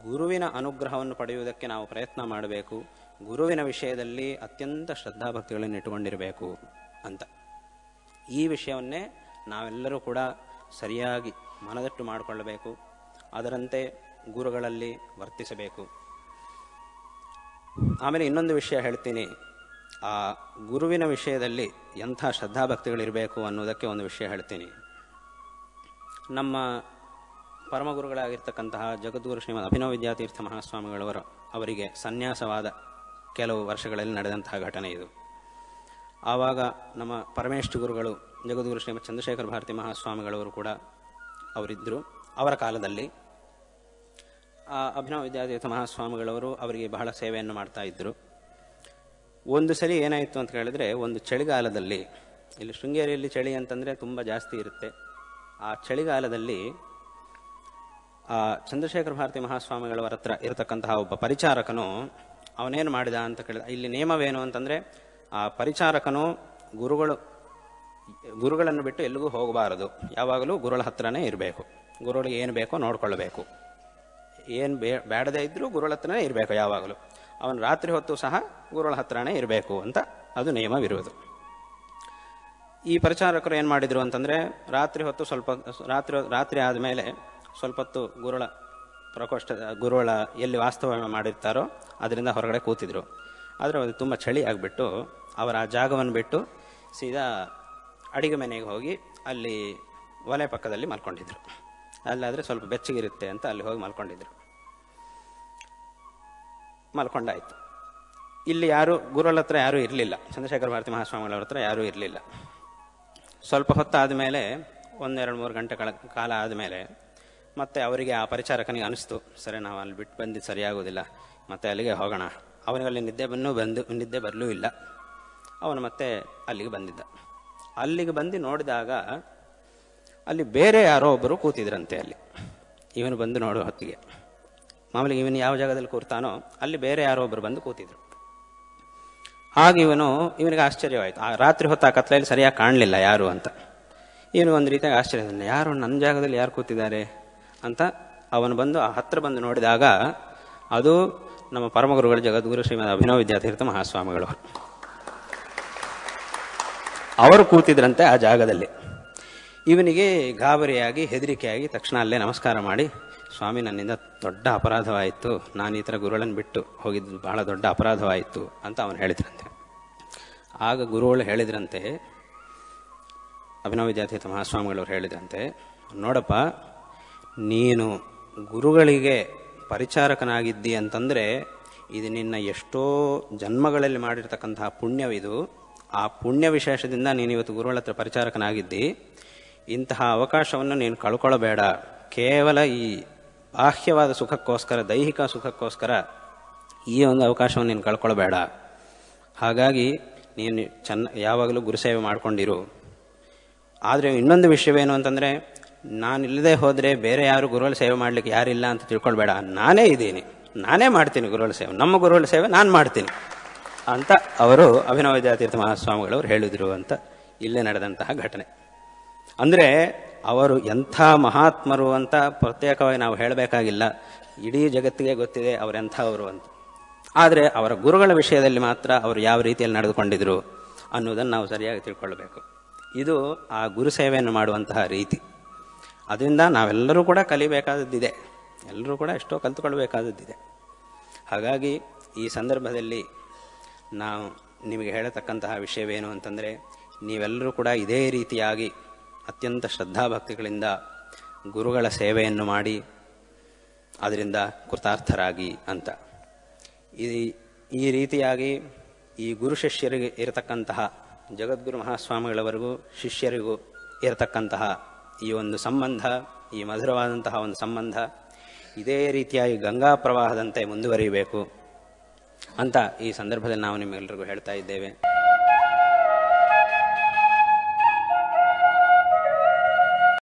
ಗುರುವಿನ ಅನುಗ್ರಹವನ್ನು ಪಡೆಯುವುದಕ್ಕೆ ನಾವು ಪ್ರಯತ್ನ ಮಾಡಬೇಕು ಗುರುವಿನ ವಿಷಯದಲ್ಲಿ ಅತ್ಯಂತ ಶ್ರದ್ಧಾಭಕ್ತಿಗಳನ್ನು ಇಟ್ಟುಕೊಂಡಿರಬೇಕು ಅಂತ ಈ ವಿಷಯವನ್ನೇ ನಾವೆಲ್ಲರೂ ಕೂಡ ಸರಿಯಾಗಿ ಮನದಟ್ಟು ಮಾಡಿಕೊಳ್ಳಬೇಕು ಅದರಂತೆ ಗುರುಗಳಲ್ಲಿ ವರ್ತಿಸಬೇಕು ಆಮೇಲೆ ಇನ್ನೊಂದು ವಿಷಯ ಹೇಳ್ತೀನಿ ಆ ಗುರುವಿನ ವಿಷಯದಲ್ಲಿ ಎಂಥ ಶ್ರದ್ಧಾಭಕ್ತಿಗಳಿರಬೇಕು ಅನ್ನೋದಕ್ಕೆ ಒಂದು ವಿಷಯ ಹೇಳ್ತೀನಿ ನಮ್ಮ ಪರಮಗುರುಗಳಾಗಿರ್ತಕ್ಕಂತಹ ಜಗದ್ಗುರು ಶ್ರೀಮದ್ ಅಭಿನವ ವಿದ್ಯಾತೀರ್ಥ ಮಹಾಸ್ವಾಮಿಗಳವರು ಅವರಿಗೆ ಸನ್ಯಾಸವಾದ ಕೆಲವು ವರ್ಷಗಳಲ್ಲಿ ನಡೆದಂತಹ ಘಟನೆ ಇದು ಆವಾಗ ನಮ್ಮ ಪರಮೇಶ್ವರ ಗುರುಗಳು ಜಗದ್ಗುರು ಶ್ರೀಮದ್ ಚಂದ್ರಶೇಖರ ಭಾರತಿ ಮಹಾಸ್ವಾಮಿಗಳವರು ಕೂಡ ಅವರಿದ್ದರು ಅವರ ಕಾಲದಲ್ಲಿ ಆ ಅಭಿನವ ವಿದ್ಯಾತೀರ್ಥ ಮಹಾಸ್ವಾಮಿಗಳವರು ಅವರಿಗೆ ಬಹಳ ಸೇವೆಯನ್ನು ಮಾಡ್ತಾ ಇದ್ದರು ಒಂದು ಸರಿ ಏನಾಯಿತು ಅಂತ ಹೇಳಿದ್ರೆ ಒಂದು ಚಳಿಗಾಲದಲ್ಲಿ ಇಲ್ಲಿ ಶೃಂಗೇರಿಯಲ್ಲಿ ಚಳಿ ಅಂತಂದರೆ ತುಂಬ ಜಾಸ್ತಿ ಇರುತ್ತೆ ಆ ಚಳಿಗಾಲದಲ್ಲಿ ಆ ಚಂದ್ರಶೇಖರ ಭಾರತಿ ಮಹಾಸ್ವಾಮಿಗಳವರ ಹತ್ರ ಇರತಕ್ಕಂತಹ ಒಬ್ಬ ಪರಿಚಾರಕನು ಅವನೇನು ಮಾಡಿದ ಅಂತ ಕೇಳಿದ ಇಲ್ಲಿ ನಿಯಮವೇನು ಅಂತಂದರೆ ಆ ಪರಿಚಾರಕನು ಗುರುಗಳು ಗುರುಗಳನ್ನು ಬಿಟ್ಟು ಎಲ್ಲಿಗೂ ಹೋಗಬಾರದು ಯಾವಾಗಲೂ ಗುರುಗಳ ಹತ್ರನೇ ಇರಬೇಕು ಗುರುಗಳಿಗೆ ಏನು ಬೇಕೋ ನೋಡ್ಕೊಳ್ಬೇಕು ಏನು ಬೇ ಬೇಡದೇ ಇದ್ದರೂ ಗುರುಗಳ ಹತ್ರನೇ ಇರಬೇಕು ಯಾವಾಗಲೂ ಅವನು ರಾತ್ರಿ ಹೊತ್ತು ಸಹ ಗುರುಗಳ ಹತ್ರನೇ ಇರಬೇಕು ಅಂತ ಅದು ನಿಯಮವಿರುವುದು ಈ ಪರಿಚಾರಕರು ಏನು ಮಾಡಿದರು ಅಂತಂದರೆ ರಾತ್ರಿ ಹೊತ್ತು ಸ್ವಲ್ಪ ರಾತ್ರಿ ರಾತ್ರಿ ಆದಮೇಲೆ ಸ್ವಲ್ಪ ಹೊತ್ತು ಗುರುಳ ಪ್ರಕೋಷ್ಠ ಗುರುಗಳ ಎಲ್ಲಿ ವಾಸ್ತವ ಮಾಡಿರ್ತಾರೋ ಅದರಿಂದ ಹೊರಗಡೆ ಕೂತಿದ್ರು ಆದರೆ ಅದು ತುಂಬ ಚಳಿ ಆಗಿಬಿಟ್ಟು ಅವರ ಆ ಜಾಗವನ್ನು ಬಿಟ್ಟು ಸೀದಾ ಅಡಿಗೆ ಮನೆಗೆ ಹೋಗಿ ಅಲ್ಲಿ ಒಲೆ ಪಕ್ಕದಲ್ಲಿ ಮಲ್ಕೊಂಡಿದ್ರು ಅಲ್ಲಾದರೆ ಸ್ವಲ್ಪ ಬೆಚ್ಚಗಿರುತ್ತೆ ಅಂತ ಅಲ್ಲಿ ಹೋಗಿ ಮಲ್ಕೊಂಡಿದ್ರು ಮಲ್ಕೊಂಡಾಯ್ತು ಇಲ್ಲಿ ಯಾರು ಗುರುಗಳ ಹತ್ರ ಯಾರೂ ಇರಲಿಲ್ಲ ಚಂದ್ರಶೇಖರ ಭಾರತಿ ಮಹಾಸ್ವಾಮಿಗಳವ್ರ ಹತ್ರ ಯಾರೂ ಇರಲಿಲ್ಲ ಸ್ವಲ್ಪ ಹೊತ್ತಾದ ಮೇಲೆ ಒಂದೆರಡು ಮೂರು ಗಂಟೆಗಳ ಕಾಲ ಆದಮೇಲೆ ಮತ್ತೆ ಅವರಿಗೆ ಆ ಪರಿಚಾರಕನಿಗೆ ಅನಿಸ್ತು ಸರಿ ನಾವು ಅಲ್ಲಿ ಬಿಟ್ಟು ಬಂದಿದ್ದು ಸರಿಯಾಗೋದಿಲ್ಲ ಮತ್ತೆ ಅಲ್ಲಿಗೆ ಹೋಗೋಣ ಅವನಿಗೆ ಅಲ್ಲಿ ನಿದ್ದೆ ಬನ್ನೂ ಬಂದು ನಿದ್ದೆ ಬರಲೂ ಇಲ್ಲ ಅವನು ಮತ್ತೆ ಅಲ್ಲಿಗೆ ಬಂದಿದ್ದ ಅಲ್ಲಿಗೆ ಬಂದು ನೋಡಿದಾಗ ಅಲ್ಲಿ ಬೇರೆ ಯಾರೋ ಒಬ್ಬರು ಕೂತಿದ್ರಂತೆ ಅಲ್ಲಿ ಇವನು ಬಂದು ನೋಡೋ ಹೊತ್ತಿಗೆ ಮಾಮೂಲಿ ಇವನು ಯಾವ ಜಾಗದಲ್ಲಿ ಕೂರ್ತಾನೋ ಅಲ್ಲಿ ಬೇರೆ ಯಾರೋ ಒಬ್ಬರು ಬಂದು ಕೂತಿದ್ರು ಹಾಗೆ ಇವನು ಇವನಿಗೆ ಆಶ್ಚರ್ಯವಾಯಿತು ಆ ರಾತ್ರಿ ಹೊತ್ತು ಆ ಕತ್ಲೆಯಲ್ಲಿ ಸರಿಯಾಗಿ ಕಾಣಲಿಲ್ಲ ಯಾರು ಅಂತ ಇವನು ಒಂದು ರೀತಿಯಾಗಿ ಆಶ್ಚರ್ಯ ಯಾರು ನನ್ನ ಜಾಗದಲ್ಲಿ ಯಾರು ಕೂತಿದ್ದಾರೆ ಅಂತ ಅವನು ಬಂದು ಆ ಹತ್ರ ಬಂದು ನೋಡಿದಾಗ ಅದು ನಮ್ಮ ಪರಮಗುರುಗಳು ಜಗದ್ಗುರು ಶ್ರೀಮದ್ ಅಭಿನವ ವಿದ್ಯಾತೀರ್ಥ ಮಹಾಸ್ವಾಮಿಗಳು ಅವರು ಕೂತಿದ್ರಂತೆ ಆ ಜಾಗದಲ್ಲಿ ಇವನಿಗೆ ಗಾಬರಿಯಾಗಿ ಹೆದರಿಕೆಯಾಗಿ ತಕ್ಷಣ ಅಲ್ಲೇ ನಮಸ್ಕಾರ ಮಾಡಿ ಸ್ವಾಮಿ ನನ್ನಿಂದ ದೊಡ್ಡ ಅಪರಾಧವಾಯಿತು ನಾನು ಈ ಥರ ಗುರುಗಳನ್ನು ಬಿಟ್ಟು ಹೋಗಿದ್ದು ಬಹಳ ದೊಡ್ಡ ಅಪರಾಧವಾಯಿತು ಅಂತ ಅವನು ಹೇಳಿದ್ರಂತೆ ಆಗ ಗುರುಗಳು ಹೇಳಿದ್ರಂತೆ ಅಭಿನವ ವಿದ್ಯಾತೀರ್ಥ ಮಹಾಸ್ವಾಮಿಗಳವರು ಹೇಳಿದ್ರಂತೆ ನೋಡಪ್ಪ ನೀನು ಗುರುಗಳಿಗೆ ಪರಿಚಾರಕನಾಗಿದ್ದಿ ಅಂತಂದರೆ ಇದು ನಿನ್ನ ಎಷ್ಟೋ ಜನ್ಮಗಳಲ್ಲಿ ಮಾಡಿರ್ತಕ್ಕಂತಹ ಪುಣ್ಯವಿದು ಆ ಪುಣ್ಯ ವಿಶೇಷದಿಂದ ನೀನು ಇವತ್ತು ಗುರುಗಳ ಹತ್ರ ಪರಿಚಾರಕನಾಗಿದ್ದಿ ಇಂತಹ ಅವಕಾಶವನ್ನು ನೀನು ಕಳ್ಕೊಳ್ಳಬೇಡ ಕೇವಲ ಈ ಬಾಹ್ಯವಾದ ಸುಖಕ್ಕೋಸ್ಕರ ದೈಹಿಕ ಸುಖಕ್ಕೋಸ್ಕರ ಈ ಒಂದು ಅವಕಾಶವನ್ನು ನೀನು ಕಳ್ಕೊಳ್ಬೇಡ ಹಾಗಾಗಿ ನೀನು ಚೆನ್ನ ಯಾವಾಗಲೂ ಗುರುಸೇವೆ ಮಾಡಿಕೊಂಡಿರು ಆದರೆ ಇನ್ನೊಂದು ವಿಷಯವೇನು ಅಂತಂದರೆ ನಾನು ಇಲ್ಲದೆ ಹೋದರೆ ಬೇರೆ ಯಾರು ಗುರುಗಳ ಸೇವೆ ಮಾಡಲಿಕ್ಕೆ ಯಾರಿಲ್ಲ ಅಂತ ತಿಳ್ಕೊಳ್ಬೇಡ ನಾನೇ ಇದ್ದೀನಿ ನಾನೇ ಮಾಡ್ತೀನಿ ಗುರುಗಳ ಸೇವೆ ನಮ್ಮ ಗುರುಗಳ ಸೇವೆ ನಾನು ಮಾಡ್ತೀನಿ ಅಂತ ಅವರು ಅಭಿನವ ವಿದ್ಯಾತೀರ್ಥ ಮಹಾಸ್ವಾಮಿಗಳವರು ಹೇಳಿದರು ಅಂತ ಇಲ್ಲೇ ನಡೆದಂತಹ ಘಟನೆ ಅಂದರೆ ಅವರು ಎಂಥ ಮಹಾತ್ಮರು ಅಂತ ಪ್ರತ್ಯೇಕವಾಗಿ ನಾವು ಹೇಳಬೇಕಾಗಿಲ್ಲ ಇಡೀ ಜಗತ್ತಿಗೆ ಗೊತ್ತಿದೆ ಅವರೆಂಥವರು ಅಂತ ಆದರೆ ಅವರ ಗುರುಗಳ ವಿಷಯದಲ್ಲಿ ಮಾತ್ರ ಅವರು ಯಾವ ರೀತಿಯಲ್ಲಿ ನಡೆದುಕೊಂಡಿದ್ರು ಅನ್ನೋದನ್ನು ನಾವು ಸರಿಯಾಗಿ ತಿಳ್ಕೊಳ್ಬೇಕು ಇದು ಆ ಗುರು ಸೇವೆಯನ್ನು ಮಾಡುವಂತಹ ರೀತಿ ಅದರಿಂದ ನಾವೆಲ್ಲರೂ ಕೂಡ ಕಲಿಬೇಕಾದದ್ದಿದೆ ಎಲ್ಲರೂ ಕೂಡ ಎಷ್ಟೋ ಕಲಿತುಕೊಳ್ಬೇಕಾದದ್ದಿದೆ ಹಾಗಾಗಿ ಈ ಸಂದರ್ಭದಲ್ಲಿ ನಾವು ನಿಮಗೆ ಹೇಳತಕ್ಕಂತಹ ವಿಷಯವೇನು ಅಂತಂದರೆ ನೀವೆಲ್ಲರೂ ಕೂಡ ಇದೇ ರೀತಿಯಾಗಿ ಅತ್ಯಂತ ಶ್ರದ್ಧಾಭಕ್ತಿಗಳಿಂದ ಗುರುಗಳ ಸೇವೆಯನ್ನು ಮಾಡಿ ಅದರಿಂದ ಕೃತಾರ್ಥರಾಗಿ ಅಂತ ಈ ಈ ರೀತಿಯಾಗಿ ಈ ಗುರು ಶಿಷ್ಯರಿಗೆ ಇರತಕ್ಕಂತಹ ಜಗದ್ಗುರು ಮಹಾಸ್ವಾಮಿಗಳವರೆಗೂ ಶಿಷ್ಯರಿಗೂ ಇರತಕ್ಕಂತಹ ಈ ಒಂದು ಸಂಬಂಧ ಈ ಮಧುರವಾದಂತಹ ಒಂದು ಸಂಬಂಧ ಇದೇ ರೀತಿಯಾಗಿ ಗಂಗಾ ಪ್ರವಾಹದಂತೆ ಮುಂದುವರಿಯಬೇಕು ಅಂತ ಈ ಸಂದರ್ಭದಲ್ಲಿ ನಾವು ನಿಮ್ಮೆಲ್ಲರಿಗೂ ಹೇಳ್ತಾ ಇದ್ದೇವೆ